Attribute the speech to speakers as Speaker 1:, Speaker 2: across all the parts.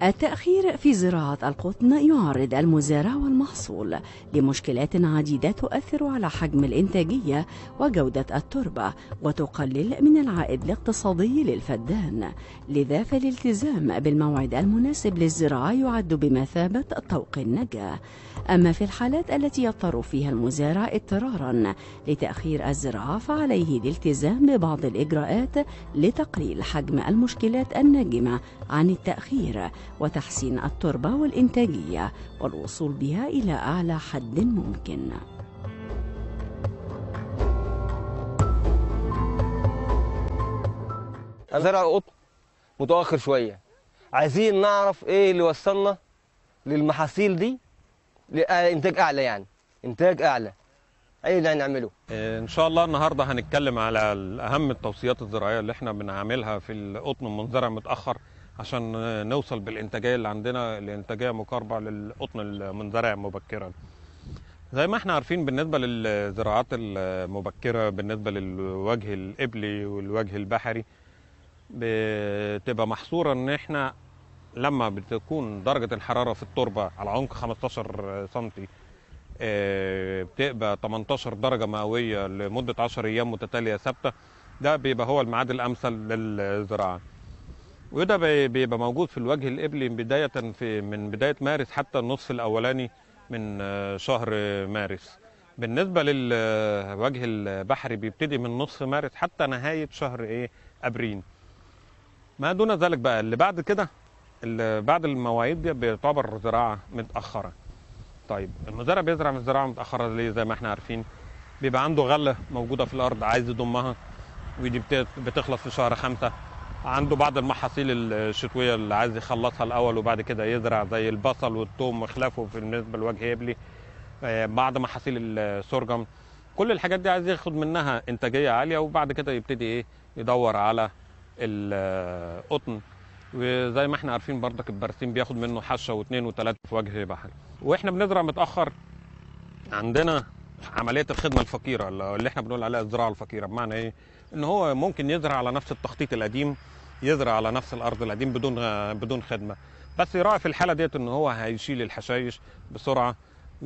Speaker 1: التأخير في زراعة القطن يعرض المزارع والمحصول لمشكلات عديدة تؤثر على حجم الإنتاجية وجودة التربة وتقلل من العائد الاقتصادي للفدان لذا فالالتزام بالموعد المناسب للزراعة يعد بمثابة طوق النجاة أما في الحالات التي يضطر فيها المزارع اضطرارا لتأخير الزراعة فعليه الالتزام ببعض الإجراءات لتقليل حجم المشكلات الناجمة عن التأخير وتحسين التربة والإنتاجية والوصول بها إلى أعلى حد ممكن
Speaker 2: زرع قطن متاخر شويه عايزين نعرف ايه اللي وصلنا للمحاصيل دي لانتاج اعلى يعني انتاج اعلى ايه اللي هنعمله
Speaker 3: ان شاء الله النهارده هنتكلم على اهم التوصيات الزراعيه اللي احنا بنعملها في القطن المنزرع متاخر عشان نوصل بالانتاجيه اللي عندنا لانتاجيه مقاربه للقطن المنزرع مبكرا زي ما احنا عارفين بالنسبه للزراعات المبكره بالنسبه للوجه الابلي والوجه البحري بتبقى محصوره ان احنا لما بتكون درجه الحراره في التربه على عمق 15 سم بتبقى 18 درجه مئويه لمده 10 ايام متتاليه ثابته ده بيبقى هو الميعاد الامثل للزراعه وده بيبقى موجود في الوجه الابلي بدايه في من بدايه مارس حتى النصف الاولاني من شهر مارس بالنسبه للوجه البحري بيبتدي من نصف مارس حتى نهايه شهر ايه ابريل ما دون ذلك بقى اللي بعد كده اللي بعد المواعيد دي بيعتبر زراعه متاخره طيب المزارع بيزرع من الزراعه متاخره ليه زي ما احنا عارفين بيبقى عنده غله موجوده في الارض عايز يضمها ودي بتخلص في شهر خمسة عنده بعض المحاصيل الشتويه اللي عايز يخلصها الاول وبعد كده يزرع زي البصل والثوم وخلافه بالنسبه لوجه ابلي بعض محاصيل السرجم كل الحاجات دي عايز ياخد منها انتاجيه عاليه وبعد كده يبتدي ايه يدور على القطن وزي ما احنا عارفين برضك البرسيم بياخد منه حشه واثنين وثلاثه في وجه بحري واحنا بنزرع متاخر عندنا عمليه الخدمه الفقيره اللي احنا بنقول عليها الزراعه الفقيره بمعنى ايه ان هو ممكن يزرع على نفس التخطيط القديم يزرع على نفس الارض القديم بدون بدون خدمه بس يراعي في الحاله ديت ان هو هيشيل الحشائش بسرعه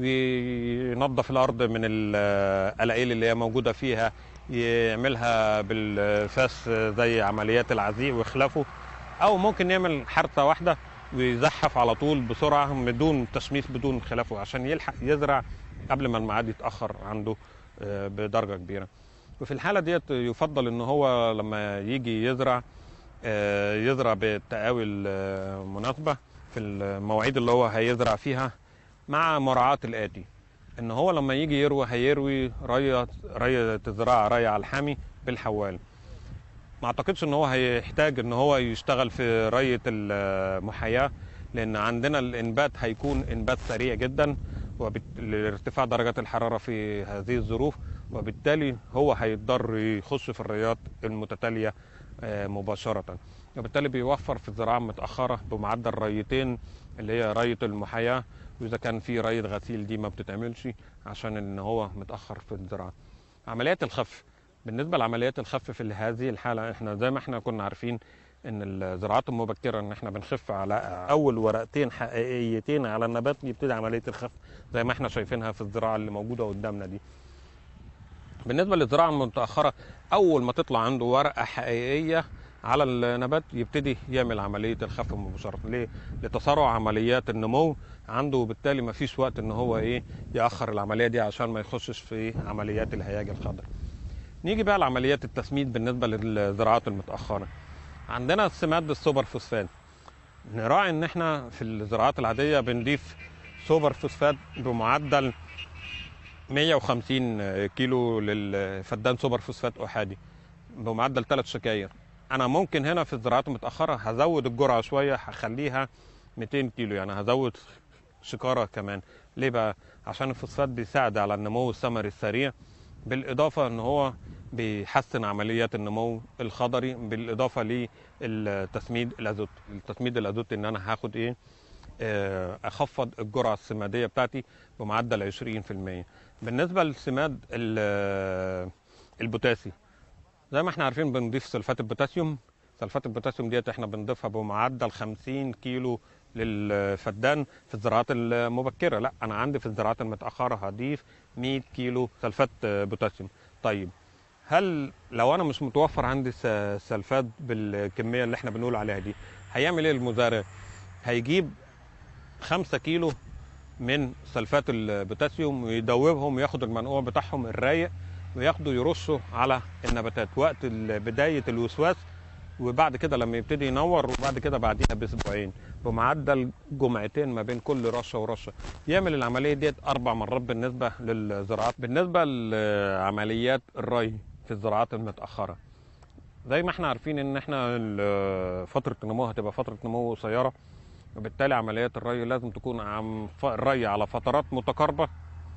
Speaker 3: وينظف الارض من القلاقيل اللي هي موجوده فيها يعملها بالفاس زي عمليات العزيق وخلافه او ممكن يعمل حرثه واحده ويزحف على طول بسرعه بدون تشميس بدون خلافه عشان يلحق يزرع قبل ما الميعاد يتاخر عنده بدرجه كبيره وفي الحاله ديت يفضل ان هو لما يجي يزرع يزرع بالتقاوي المناسبه في المواعيد اللي هو هيزرع فيها مع مراعاه الاتي ان هو لما يجي يروي هيروي ريه ريه الزراعه ريه على الحامي بالحوال ما اعتقدش ان هو هيحتاج ان هو يشتغل في ريه المحاياه لان عندنا الانبات هيكون انبات سريع جدا لارتفاع درجات الحراره في هذه الظروف وبالتالي هو هيضطر يخش في الرياض المتتاليه مباشره وبالتالي بيوفر في الزراعه المتاخره بمعدل ريتين اللي هي ريه المحاياه واذا كان في ريه غسيل دي ما بتتعملش عشان ان هو متاخر في الزراعه عمليات الخف بالنسبه لعمليات الخف في هذه الحاله احنا زي ما احنا كنا عارفين ان الزراعات المبكره ان احنا بنخف على اول ورقتين حقيقيتين على النبات يبتدي عمليه الخف زي ما احنا شايفينها في الزراعه اللي موجوده قدامنا دي بالنسبه للزراعه المتاخره اول ما تطلع عنده ورقه حقيقيه على النبات يبتدي يعمل عمليه الخف مباشره ليه لتسارع عمليات النمو عنده وبالتالي ما فيش وقت ان هو ايه ياخر العمليه دي عشان ما يخشش في عمليات الهياج الخضراء نيجي بقى لعمليات التسميد بالنسبه للزراعات المتاخره عندنا السماد السوبر فوسفات نراعي ان احنا في الزراعات العاديه بنضيف سوبر فوسفات بمعدل 150 كيلو للفدان سوبر فوسفات احادي بمعدل ثلاث شكاير انا ممكن هنا في الزراعات المتاخره هزود الجرعه شويه هخليها 200 كيلو يعني هزود شكاره كمان ليه بقى عشان الفوسفات بيساعد على النمو الثمري السريع بالاضافه ان هو بيحسن عمليات النمو الخضري بالاضافه للتسميد الازوت التسميد الازوت ان انا هاخد ايه اخفض الجرعه السماديه بتاعتي بمعدل 20% بالنسبه للسماد البوتاسي زي ما احنا عارفين بنضيف سلفات البوتاسيوم سلفات البوتاسيوم ديت احنا بنضيفها بمعدل 50 كيلو للفدان في الزراعات المبكره لا انا عندي في الزراعات المتاخره هضيف 100 كيلو سلفات بوتاسيوم طيب هل لو انا مش متوفر عندي س- سلفات بالكميه اللي احنا بنقول عليها دي هيعمل ايه المزارع هيجيب 5 كيلو من سلفات البوتاسيوم ويدوبهم وياخد المنقوع بتاعهم الرايق وياخده يرشه على النباتات وقت ال- بدايه الوسواس وبعد كده لما يبتدي ينور وبعد كده بعديها باسبوعين بمعدل جمعتين ما بين كل رشه ورشه يعمل العمليه ديت اربع مرات بالنسبه للزراعات بالنسبه لعمليات الري في الزراعات المتاخره زي ما احنا عارفين ان احنا ال- فتره النمو هتبقى فتره نمو قصيره وبالتالي عمليات الري لازم تكون عم ف- الري على فترات متقاربه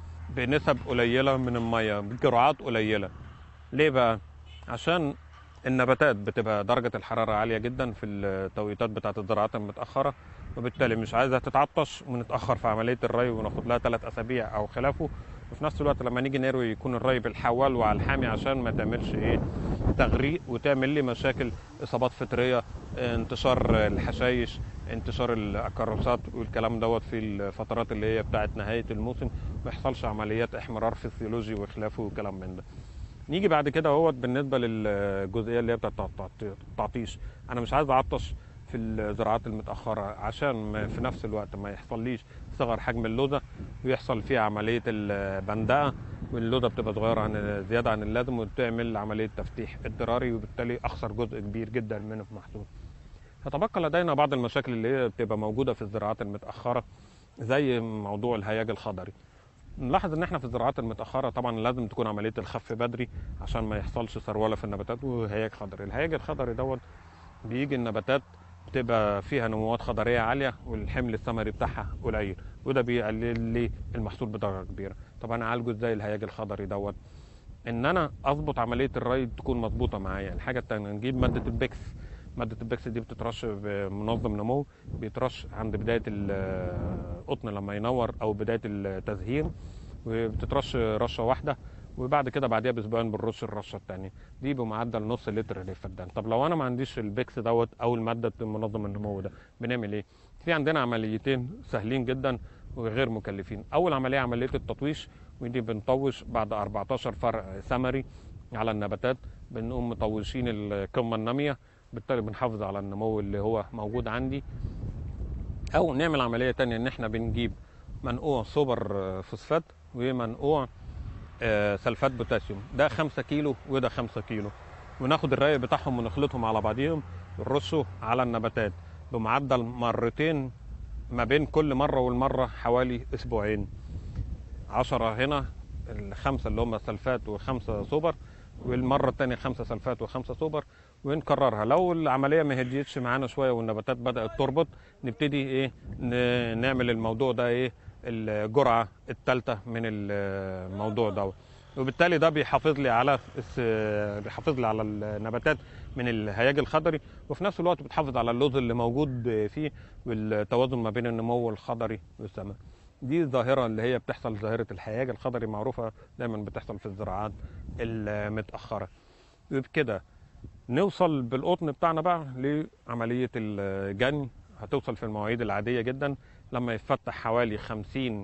Speaker 3: بنسب قليله من الميه بجرعات قليله ليه بقى عشان النباتات بتبقى درجة الحرارة عالية جدا في التوقيتات بتاعة الزراعات المتأخرة وبالتالي مش عايزة تتعطش ونتأخر في عملية الري وناخد لها ثلاث أسابيع أو خلافه وفي نفس الوقت لما نيجي نروي يكون الري بالحوال وعلى الحامي عشان ما تعملش ايه تغريق وتعمل لي مشاكل اصابات فطريه انتشار الحشايش انتشار الكراسات والكلام دوت في الفترات اللي هي بتاعت نهايه الموسم ما يحصلش عمليات احمرار فسيولوجي وخلافه وكلام من ده نيجي بعد كده اهوت بالنسبه للجزئيه اللي هي بتاعت التعط- التعطيش انا مش عايز اعطش في الزراعات المتاخره عشان ما- في نفس الوقت ما يحصليش صغر حجم اللوزه ويحصل فيها عمليه البندقه واللوزه بتبقى صغيره عن زياده عن اللازم وتعمل عمليه تفتيح اضطراري وبالتالي اخسر جزء كبير جدا من المحصول يتبقى لدينا بعض المشاكل اللي هي بتبقى موجوده في الزراعات المتاخره زي موضوع الهياج الخضري نلاحظ ان احنا في الزراعات المتاخره طبعا لازم تكون عمليه الخف بدري عشان ما يحصلش سروله في النباتات وهياج خضري الهياج الخضري دوت بيجي النباتات بتبقى فيها نموات خضريه عاليه والحمل الثمري بتاعها قليل وده بيقلل لي المحصول بدرجه كبيره طب انا اعالجه ازاي الهياج الخضري دوت ان انا اظبط عمليه الري تكون مظبوطه معايا الحاجه الثانيه نجيب ماده البكس ماده البكس دي بتترش بمنظم نمو بيترش عند بدايه القطن لما ينور او بدايه التزهير وبتترش رشه واحده وبعد كده بعديها باسبوعين بنرش الرشه الثانيه دي بمعدل نص لتر للفدان طب لو انا ما عنديش البكس دوت او الماده منظم النمو ده بنعمل ايه في عندنا عمليتين سهلين جدا وغير مكلفين اول عمليه عمليه التطويش ودي بنطوش بعد 14 فرع ثمري على النباتات بنقوم مطوشين القمه الناميه بالتالي بنحافظ على النمو اللي هو موجود عندي او نعمل عمليه تانية ان احنا بنجيب منقوع سوبر آه، فوسفات ومنقوع آه، سلفات بوتاسيوم ده 5 كيلو وده 5 كيلو وناخد الري بتاعهم ونخلطهم على بعضيهم ونرشه على النباتات بمعدل مرتين ما بين كل مره والمره حوالي اسبوعين 10 هنا الخمسه اللي هم سلفات وخمسه سوبر والمره الثانيه خمسه سلفات وخمسه سوبر ونكررها لو العمليه ما هديتش معانا شويه والنباتات بدات تربط نبتدي ايه ن- نعمل الموضوع ده ايه الجرعه الثالثه من الموضوع ده وبالتالي ده بيحافظ لي على الس- بيحافظ لي على النباتات من الهياج الخضري وفي نفس الوقت بتحافظ على اللوز اللي موجود فيه والتوازن ما بين النمو الخضري والسماء دي ظاهرة اللي هي بتحصل ظاهرة الهياج الخضري معروفة دايما بتحصل في الزراعات المتأخرة وبكده نوصل بالقطن بتاعنا بقى لعملية الجني هتوصل في المواعيد العادية جدا لما يفتح حوالي 50%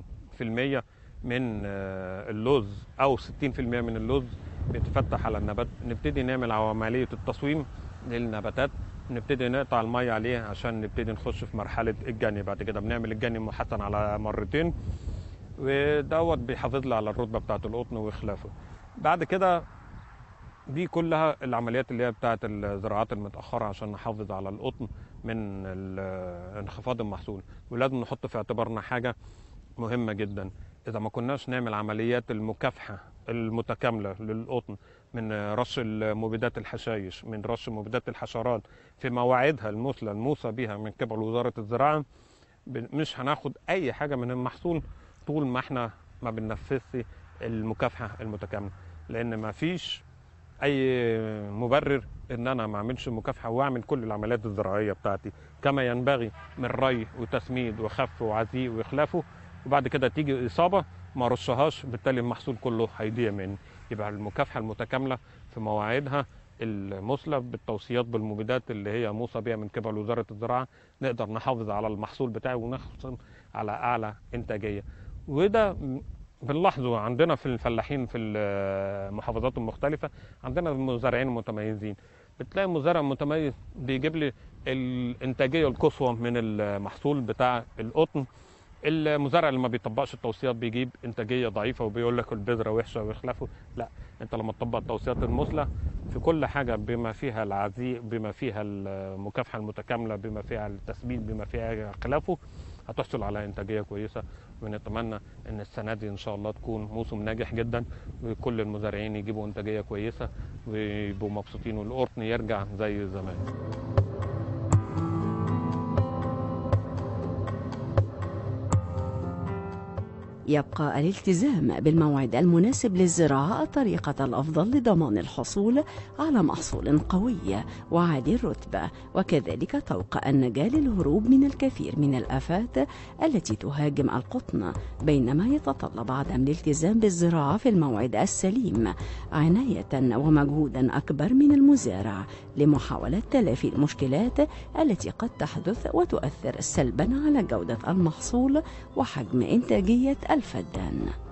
Speaker 3: من آه، اللوز أو 60% من اللوز بيتفتح على النبات نبتدي نعمل عملية التصويم للنباتات نبتدي نقطع المية عليه عشان نبتدي نخش في مرحلة الجني بعد كده بنعمل الجني محسن على مرتين ودوت بيحافظ لي على الرتبة بتاعة القطن وخلافه بعد كده دي كلها العمليات اللي هي بتاعت الزراعات المتأخرة عشان نحافظ على القطن من ال- انخفاض المحصول ولازم نحط في اعتبارنا حاجة مهمة جدا إذا ما كناش نعمل عمليات المكافحة المتكاملة للقطن من رش مبيدات الحشائش من رش مبيدات الحشرات في مواعيدها المثلى الموصى بها من قبل وزارة الزراعة ب- مش هناخد أي حاجة من المحصول طول ما احنا ما بننفذش المكافحة المتكاملة لأن ما فيش اي مبرر ان انا ما اعملش مكافحه واعمل كل العمليات الزراعيه بتاعتي كما ينبغي من ري وتسميد وخف وعزيء واخلافه وبعد كده تيجي اصابه ما رشهاش بالتالي المحصول كله هيضيع مني يبقى المكافحه المتكامله في مواعيدها المثلى بالتوصيات بالمبيدات اللي هي موصى بها من قبل وزاره الزراعه نقدر نحافظ على المحصول بتاعي ونحصل على اعلى انتاجيه وده م- بنلاحظه عندنا في الفلاحين في المحافظات المختلفه عندنا مزارعين متميزين بتلاقي مزارع متميز بيجيب لي الانتاجيه القصوى من المحصول بتاع القطن المزارع اللي ما بيطبقش التوصيات بيجيب انتاجيه ضعيفه وبيقول لك البذره وحشه ويخلفه لا انت لما تطبق التوصيات المثلى في كل حاجه بما فيها العزيء بما فيها المكافحه المتكامله بما فيها التثبيت بما فيها خلافه هتحصل على انتاجيه كويسه ونتمنى ان السنه دي ان شاء الله تكون موسم ناجح جدا وكل المزارعين يجيبوا انتاجيه كويسه ويبقوا مبسوطين والقطن يرجع زي زمان
Speaker 1: يبقى الالتزام بالموعد المناسب للزراعة الطريقة الأفضل لضمان الحصول على محصول قوي وعالي الرتبة وكذلك طوق النجاة للهروب من الكثير من الآفات التي تهاجم القطن بينما يتطلب عدم الالتزام بالزراعة في الموعد السليم عناية ومجهودا أكبر من المزارع لمحاولة تلافي المشكلات التي قد تحدث وتؤثر سلبا على جودة المحصول وحجم إنتاجية الفدان